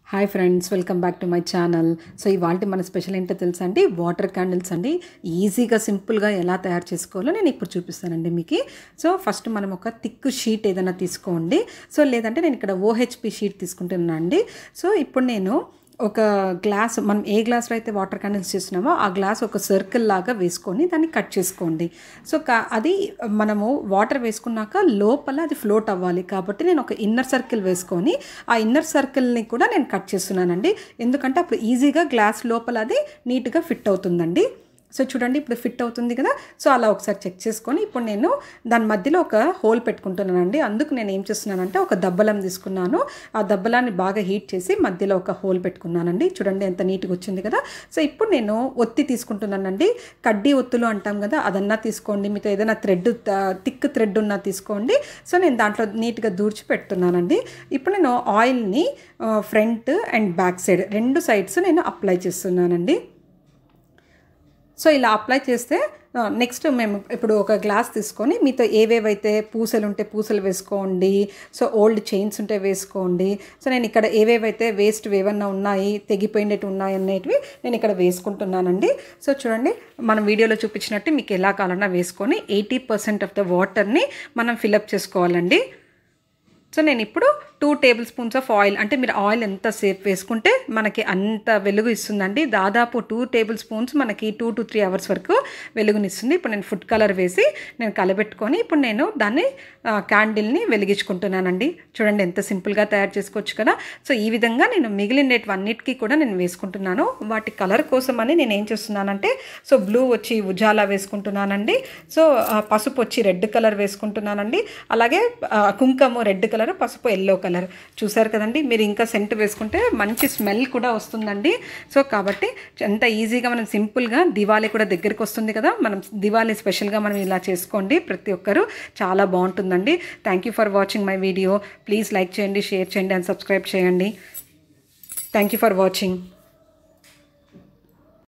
hi friends welcome back to my channel so ఇవాళ మన special ఏంటో తెలుసా అండి వాటర్ క్యాండిల్స్ అండి ఈజీగా సింపుల్గా ఎలా తయారు చేసుకోవాలో నేను ఇప్పుడు చూపిస్తానండి మీకు సో ఫస్ట్ మనం ఒక థిక్ షీట్ ఏదైనా తీసుకోండి సో లేదంటే నేను ఇక్కడ ఓహెచ్పి షీట్ తీసుకుంటున్నాను అండి సో ఇప్పుడు నేను ఒక గ్లాస్ మనం ఏ గ్లాస్లో అయితే వాటర్ క్యాండిల్స్ చేస్తున్నామో ఆ గ్లాస్ ఒక సర్కిల్ లాగా వేసుకొని దాన్ని కట్ చేసుకోండి సో కా అది మనము వాటర్ వేసుకున్నాక లోపల అది ఫ్లోట్ అవ్వాలి కాబట్టి నేను ఒక ఇన్నర్ సర్కిల్ వేసుకొని ఆ ఇన్నర్ సర్కిల్ని కూడా నేను కట్ చేస్తున్నానండి ఎందుకంటే అప్పుడు ఈజీగా గ్లాస్ లోపల అది నీట్గా ఫిట్ అవుతుందండి సో చూడండి ఇప్పుడు ఫిట్ అవుతుంది కదా సో అలా ఒకసారి చెక్ చేసుకొని ఇప్పుడు నేను దాని మధ్యలో ఒక హోల్ పెట్టుకుంటున్నానండి అందుకు నేను ఏం చేస్తున్నానంటే ఒక దబ్బలం తీసుకున్నాను ఆ దబ్బలాన్ని బాగా హీట్ చేసి మధ్యలో ఒక హోల్ పెట్టుకున్నానండి చూడండి ఎంత నీట్గా వచ్చింది కదా సో ఇప్పుడు నేను ఒత్తి తీసుకుంటున్నానండి కడ్డీ ఒత్తులు అంటాం కదా అదన్నా తీసుకోండి మీతో ఏదైనా థ్రెడ్ థిక్ థ్రెడ్ ఉన్నా తీసుకోండి సో నేను దాంట్లో నీట్గా దూర్చి పెడుతున్నానండి ఇప్పుడు నేను ఆయిల్ని ఫ్రంట్ అండ్ బ్యాక్ సైడ్ రెండు సైడ్స్ నేను అప్లై చేస్తున్నానండి సో ఇలా అప్లై చేస్తే నెక్స్ట్ మేము ఇప్పుడు ఒక గ్లాస్ తీసుకొని మీతో ఏవేవైతే పూసలు ఉంటే పూసలు వేసుకోండి సో ఓల్డ్ చైన్స్ ఉంటే వేసుకోండి సో నేను ఇక్కడ ఏవేవైతే వేస్ట్ ఏమన్నా ఉన్నాయి తెగిపోయినట్టు ఉన్నాయి అనేటివి నేను ఇక్కడ వేసుకుంటున్నానండి సో చూడండి మనం వీడియోలో చూపించినట్టు మీకు ఎలా కావాలన్నా వేసుకొని ఎయిటీ పర్సెంట్ ఆఫ్ ద వాటర్ని మనం ఫిలప్ చేసుకోవాలండి సో నేను ఇప్పుడు two tablespoons of oil అంటే మీరు ఆయిల్ ఎంత సేపు వేసుకుంటే మనకి అంత వెలుగు ఇస్తుందండి దాదాపు టూ టేబుల్ స్పూన్స్ మనకి టూ టు త్రీ అవర్స్ వరకు వెలుగునిస్తుంది ఇప్పుడు నేను ఫుడ్ కలర్ వేసి నేను కలబెట్టుకొని ఇప్పుడు నేను దాన్ని క్యాండిల్ని వెలిగించుకుంటున్నానండి చూడండి ఎంత సింపుల్గా తయారు చేసుకోవచ్చు కదా సో ఈ విధంగా నేను మిగిలినవన్నిటికీ కూడా నేను వేసుకుంటున్నాను వాటి కలర్ కోసం అని నేను ఏం చేస్తున్నానంటే సో బ్లూ వచ్చి ఉజాలా వేసుకుంటున్నానండి సో పసుపు వచ్చి రెడ్ కలర్ వేసుకుంటున్నానండి అలాగే కుంకము రెడ్ కలర్ పసుపు ఎల్లో కలర్ చూసారు కదండి మీరు ఇంకా సెంట్ వేసుకుంటే మంచి స్మెల్ కూడా వస్తుందండి సో కాబట్టి ఎంత ఈజీగా మనం సింపుల్గా దివాళీ కూడా దగ్గరికి వస్తుంది కదా మనం దివాళీ స్పెషల్గా మనం ఇలా చేసుకోండి ప్రతి ఒక్కరు చాలా బాగుంటుందండి thank you for watching my video please like చేయండి షేర్ చేయండి అండ్ సబ్స్క్రైబ్ చేయండి థ్యాంక్ యూ ఫర్ వాచింగ్